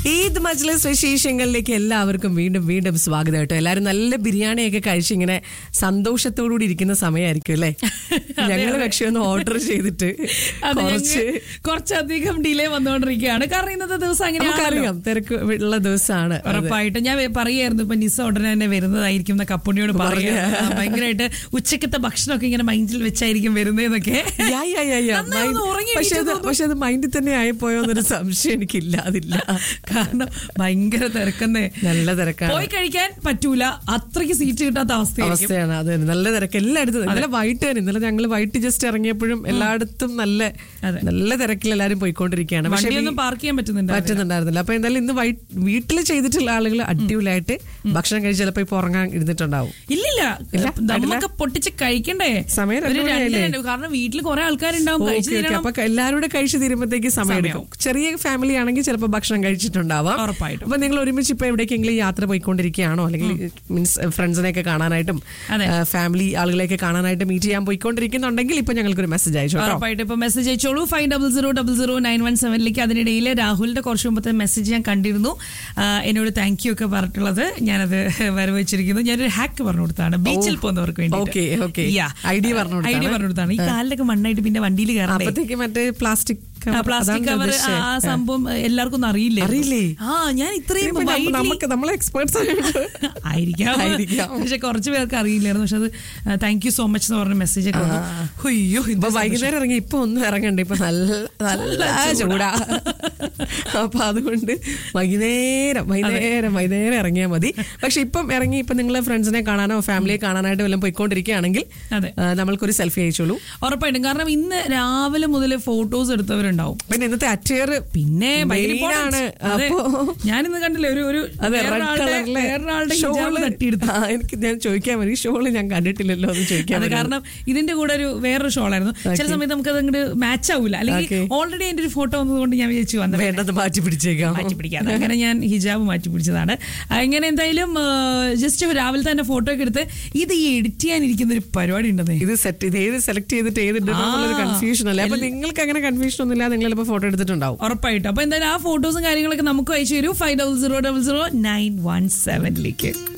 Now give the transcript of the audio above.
ഈദ് മജ്ലിസ് വിശേഷങ്ങളിലേക്ക് എല്ലാവർക്കും വീണ്ടും വീണ്ടും സ്വാഗതം കേട്ടോ എല്ലാവരും നല്ല ബിരിയാണിയൊക്കെ കഴിച്ച് ഇങ്ങനെ സന്തോഷത്തോടുകൂടി ഇരിക്കുന്ന സമയമായിരിക്കും അല്ലേ ഞങ്ങൾ പക്ഷേ ഒന്ന് ഓർഡർ ചെയ്തിട്ട് അത് കുറച്ച് ഞങ്ങ- കുറച്ചധികം ഡിലേ വന്നുകൊണ്ടിരിക്കുകയാണ് കാരണം ഇന്നത്തെ ദിവസം അങ്ങനെയാണല്ലോ നമുക്കറിയാം തിരക്ക് ഉള്ള ദിവസമാണ് ഉറപ്പായിട്ടും ഞാൻ പറയായിരുന്നു ഇപ്പൊ നിസ ഉടനെ തന്നെ വരുന്നതായിരിക്കും എന്ന് കപ്പുണ്ണിയോട് പറയാ ഭയങ്കരമായിട്ട് ഉച്ചക്കത്തെ ഭക്ഷണമൊക്കെ ഇങ്ങനെ മൈൻഡിൽ വെച്ചായിരിക്കും വരുന്നതെന്നൊക്കെ യാ, യാ, യാ, യാ. നന്നായി ഒന്ന് മൈൻഡ്- ഉറങ്ങി പക്ഷേ അത് എണീറ്റത് പക്ഷെ അത് മൈൻഡിൽ തന്നെ ആയിപ്പോയോ എന്നൊരു സംശയം എനിക്കില്ല അതില്ല കാരണം ഭയങ്കര തിരക്കുന്നേ നല്ല തിരക്കാണ് പോയി കഴിക്കാൻ പറ്റൂല അത്രയ്ക്ക് സീറ്റ് കിട്ടാത്ത അവസ്ഥയായിരിക്കും അവസ്ഥയാണ് അത് തന്നെ. നല്ല തിരക്ക് എല്ലായിടത്തും ഇന്നലെ വൈകിട്ട് തന്നെ ഇന്നലെ ഞങ്ങൾ വൈകിട്ട് ജസ്റ്റ് ഇറങ്ങിയപ്പോഴും എല്ലായിടത്തും നല്ല അതെ. നല്ല തിരക്കിൽ എല്ലാവരും പോയിക്കൊണ്ടിരിക്കുകയാണ് പക്ഷേ വണ്ടിയൊന്നും പാർക്ക് ചെയ്യാൻ പറ്റുന്നുണ്ട് പറ്റുന്നുണ്ടായിരുന്നില്ല അപ്പൊ എന്തായാലും ഇന്ന് വീട്ടിൽ ചെയ്തിട്ടുള്ള ആളുകൾ അടിപൊളിയായിട്ട് ഭക്ഷണം കഴിച്ച് ചിലപ്പോ ഇപ്പൊ ഉറങ്ങാൻ ഇരുന്നിട്ടുണ്ടാവും ഇല്ലില്ല ഇല്ല? നമുക്ക് പൊട്ടിച്ച് കഴിക്കണ്ടേ സമയം ഒരു രണ്ട് രണ്ട് മണിയായില്ലേ? രണ്ട് കാരണം വീട്ടിൽ കുറെ ആൾക്കാരുണ്ടാവും ഓക്കെ കഴിച്ചു ഓക്കെ തീരണം അപ്പൊ എല്ലാവരും കൂടെ കഴിച്ച് തീരുമ്പോഴത്തേക്ക് സമയം എടുക്കും ചെറിയ ഫാമിലി ആണെങ്കിൽ ചിലപ്പോൾ ഭക്ഷണം കഴിച്ചിട്ടുണ്ടാവാം ഉറപ്പായിട്ടും. അപ്പൊ നിങ്ങൾ ഒരുമിച്ച് ഇപ്പൊ എവിടേക്കെങ്കിലും യാത്ര പോയിക്കൊണ്ടിരിക്കുകയാണോ അല്ലെങ്കിൽ മീൻസ് ഫ്രണ്ട്സിനെയൊക്കെ കാണാനായിട്ടും അതെ. ഫാമിലി ആളുകളെയൊക്കെ കാണാനായിട്ട് മീറ്റ് ചെയ്യാൻ പോയിക്കൊണ്ടിരിക്കുന്നുണ്ടെങ്കിൽ ഇപ്പൊ ഞങ്ങൾക്കൊരു മെസ്സേജ് അയച്ചു കേട്ടോ ഉറപ്പായിട്ട് ഇപ്പൊ മെസ്സേജ് അയച്ചോളൂ five double zero double zero nine one സെവനിലേക്ക് അതിനിടയിൽ രാഹുലിന്റെ കുറച്ച് മുമ്പത്തെ മെസ്സേജ് ഞാൻ കണ്ടിരുന്നു ആ, എന്നോട് താങ്ക് യു ഒക്കെ പറഞ്ഞിട്ടുള്ളത് ഞാനത് വരവച്ചിരിക്കുന്നു ഞാനൊരു ഹാക്ക് പറഞ്ഞു കൊടുത്താണ് ബീച്ചിൽ പോകുന്നവർക്ക് വേണ്ടി Okay, okay. ID പറഞ്ഞു കൊടുത്താണ്. ഐഡിയ പറഞ്ഞു കൊടുത്താണ് ഈ കാലിലൊക്കെ മണ്ണായിട്ട് പിന്നെ വണ്ടിയിൽ കയറണ്ടേ അപ്പത്തേക്ക് മറ്റേ പ്ലാസ്റ്റിക് പ്ലാസ്റ്റിക് കവർ ആ സംഭവം എല്ലാവർക്കും ഒന്നും അറിയില്ലേ അറിയില്ലേ? ആ ഞാൻ ഇത്രയും widely- നമുക്ക് നമ്മളെ എക്സ്പേർട്സ് ആയിരിക്കാം ആയിരിക്കാം. പക്ഷെ കുറച്ച് പേർക്ക് അറിയില്ലായിരുന്നു പക്ഷെ അത് താങ്ക് യു സോ മച്ച് എന്ന് പറഞ്ഞ മെസ്സേജ് ഒക്കെ വന്നു അയ്യോ ഇത് ഇപ്പൊ വൈകുന്നേരം ഇറങ്ങി ഇപ്പൊ ഒന്നും ഇറങ്ങണ്ട ഇപ്പൊ നല്ല നല്ല ചൂടാ അപ്പൊ അതുകൊണ്ട് വൈകുന്നേരം വൈകുന്നേരം വൈകുന്നേരം ഇറങ്ങിയാൽ മതി പക്ഷെ ഇപ്പം ഇറങ്ങി ഇപ്പൊ നിങ്ങളെ ഫ്രണ്ട്സിനെ കാണാനോ ഫാമിലിയെ കാണാനായിട്ട് വല്ലതും പോയിക്കൊണ്ടിരിക്കുകയാണെങ്കിൽ അതെ. ആ, നമ്മൾക്കൊരു സെൽഫി അയച്ചോളൂ ഉറപ്പായിട്ടും കാരണം ഇന്ന് രാവിലെ മുതൽ ഫോട്ടോസ് എടുത്തവരുണ്ടാവും പിന്നെ ഇന്നത്തെ അറ്റയർ പിന്നെ ഭയങ്കര Main important. ആണ്. അതെ. അപ്പോ ഞാനിന്ന് കണ്ടില്ലേ ഒരു ഒരു അതെ റെഡ് വേറൊരാളുടെ- കളറിലെ വേറൊരാളുടെ ഹിജാബ് തട്ടിയെടുത്തു ആ, എനിക്ക് ഞാൻ ചോദിക്കാൻ മതി ഷോള് ഞാൻ കണ്ടിട്ടില്ലല്ലോ എന്ന് ചോദിക്കാൻ അത് മതി. കാരണം ഇതിന്റെ കൂടെ ഒരു വേറൊരു ഷോൾ ആയിരുന്നു ചില സമയത്ത് നമുക്ക് അത് അങ്ങോട്ട് മാച്ച് ആവൂല അല്ലെങ്കിൽ Okay. ഓൾറെഡി എന്റെ ഒരു ഫോട്ടോ വന്നതുകൊണ്ട് ഞാൻ വിചാരിച്ചു വന്നത് വേണ്ടത് മാറ്റി പിടിച്ചേക്കാം മാറ്റി പിടിക്കാതെ അങ്ങനെ ഞാൻ ഹിജാബ് മാറ്റി പിടിച്ചതാണ് അങ്ങനെ എന്തായാലും ജസ്റ്റ് രാവിലെ തന്നെ ഫോട്ടോ ഒക്കെ എടുത്ത് ഇത് ഈ എഡിറ്റ് ചെയ്യാനിരിക്കുന്ന ഒരു പരിപാടി ഉണ്ടെന്നേ ഇത് സെറ്റ് ഇത് ഏത് സെലക്ട് ചെയ്തിട്ട് ഏത് ഇടണമെന്നുള്ളൊരു ആ. കൺഫ്യൂഷൻ അല്ലേ അപ്പൊ നിങ്ങൾക്ക് അങ്ങനെ കൺഫ്യൂഷൻ ഒന്നുമില്ല നിങ്ങൾ ചിലപ്പോൾ ഫോട്ടോ എടുത്തിട്ടുണ്ടാവും ഉറപ്പായിട്ടും അപ്പൊ എന്തായാലും ആ ഫോട്ടോസും കാര്യങ്ങളൊക്കെ നമുക്ക് അയച്ചു തരൂ five double zero double zero nine one സെവനിലേക്ക്